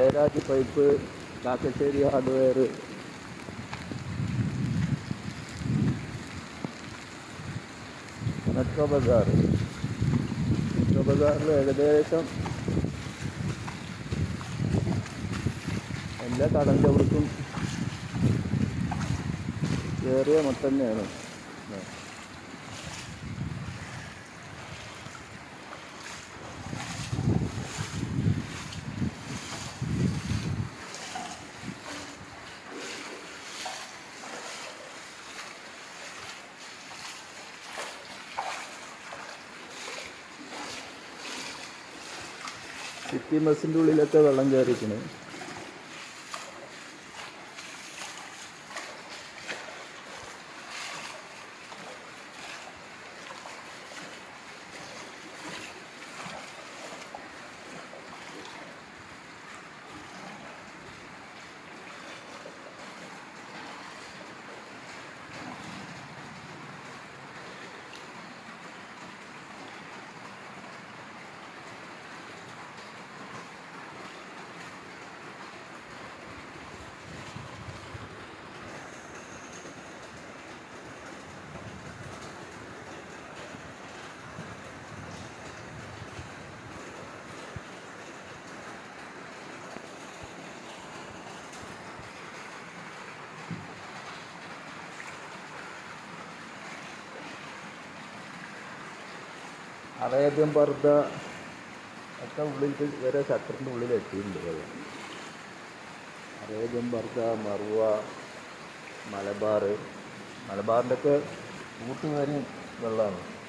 Jayaraj pipe Kakkassery hardware metro Bazaar metro ബസാറിൽ ഏകദേശം എല്ലാ കടലിൻ്റെ അവിടേക്കും ഏറിയ മൊത്തം തന്നെയാണ് സിറ്റി ബസ്സിൻ്റെ ഉള്ളിലൊക്കെ വെള്ളം കയറിയിരിക്കണ് അറേബ്യൻ പർദ്ദ ഒക്കെ ഉള്ളിൽ വരെ ഷട്ടറിൻ്റെ ഉള്ളിൽ എത്തിയിട്ടുണ്ട് വെള്ളം അറേബ്യൻ പർദ്ദ മറുവ മലബാർ മലബാറിൻ്റെ ഒക്കെ കൂട്ടുകാരും വെള്ളമാണ്